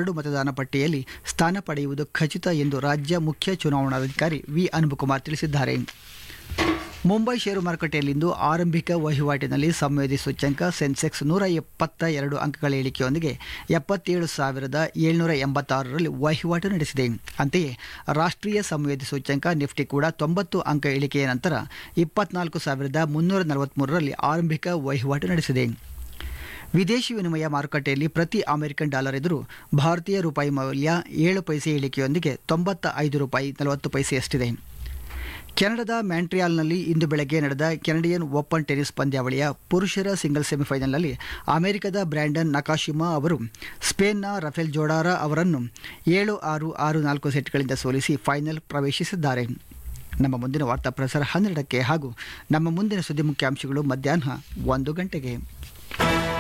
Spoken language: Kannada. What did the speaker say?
ಕರಡು ಮತದಾನ ಪಟ್ಟಿಯಲ್ಲಿ ಸ್ಥಾನ ಪಡೆಯುವುದು ಖಚಿತ ಎಂದು ರಾಜ್ಯ ಮುಖ್ಯ ಚುನಾವಣಾಧಿಕಾರಿ ವಿ ಅನುಪಕುಮಾರ್ ತಿಳಿಸಿದ್ದಾರೆ ಮುಂಬೈ ಷೇರು ಮಾರುಕಟ್ಟೆಯಲ್ಲಿಂದು ಆರಂಭಿಕ ವಹಿವಾಟಿನಲ್ಲಿ ಸಂವೇದಿ ಸೂಚ್ಯಂಕ ಸೆನ್ಸೆಕ್ಸ್ ನೂರ ಎಪ್ಪತ್ತ ಎರಡು ಅಂಕಗಳ ಇಳಿಕೆಯೊಂದಿಗೆ ಎಪ್ಪತ್ತೇಳು ಸಾವಿರದ ಏಳ್ನೂರ ಎಂಬತ್ತಾರರಲ್ಲಿ ವಹಿವಾಟು ನಡೆಸಿದೆ ಅಂತೆಯೇ ರಾಷ್ಟ್ರೀಯ ಸಂವೇದಿ ಸೂಚ್ಯಂಕ ನಿಫ್ಟಿ ಕೂಡ ತೊಂಬತ್ತು ಅಂಕ ಇಳಿಕೆಯ ನಂತರ ಇಪ್ಪತ್ನಾಲ್ಕು ಸಾವಿರದ ಮುನ್ನೂರ ನಲವತ್ತ್ಮೂರರಲ್ಲಿ ಆರಂಭಿಕ ವಹಿವಾಟು ನಡೆಸಿದೆ ವಿದೇಶಿ ವಿನಿಮಯ ಮಾರುಕಟ್ಟೆಯಲ್ಲಿ ಪ್ರತಿ ಅಮೆರಿಕನ್ ಡಾಲರ್ ಎದುರು ಭಾರತೀಯ ರೂಪಾಯಿ ಮೌಲ್ಯ ಏಳು ಪೈಸೆ ಇಳಿಕೆಯೊಂದಿಗೆ ತೊಂಬತ್ತ ಐದು ರೂಪಾಯಿ ನಲವತ್ತು ಪೈಸೆಯಷ್ಟಿದೆ ಕೆನಡಾದ ಮ್ಯಾಂಟ್ರಿಯಾಲ್ನಲ್ಲಿ ಇಂದು ಬೆಳಗ್ಗೆ ನಡೆದ ಕೆನಡಿಯನ್ ಓಪನ್ ಟೆನಿಸ್ ಪಂದ್ಯಾವಳಿಯ ಪುರುಷರ ಸಿಂಗಲ್ಸ್ ಸೆಮಿಫೈನಲ್ನಲ್ಲಿ ಅಮೆರಿಕದ ಬ್ರ್ಯಾಂಡನ್ ನಕಾಶಿಮಾ ಅವರು ಸ್ಪೇನ್ನ ರಫೇಲ್ ಜೋಡಾರ ಅವರನ್ನು ಏಳು ಆರು ಆರು ನಾಲ್ಕು ಸೆಟ್ಗಳಿಂದ ಸೋಲಿಸಿ ಫೈನಲ್ ಪ್ರವೇಶಿಸಿದ್ದಾರೆ ನಮ್ಮ ಮುಂದಿನ ವಾರ್ತಾ ಪ್ರಸಾರ ಹನ್ನೆರಡಕ್ಕೆ ಹಾಗೂ ನಮ್ಮ ಮುಂದಿನ ಸುದ್ದಿ ಮುಖ್ಯಾಂಶಗಳು ಮಧ್ಯಾಹ್ನ ಒಂದು ಗಂಟೆಗೆ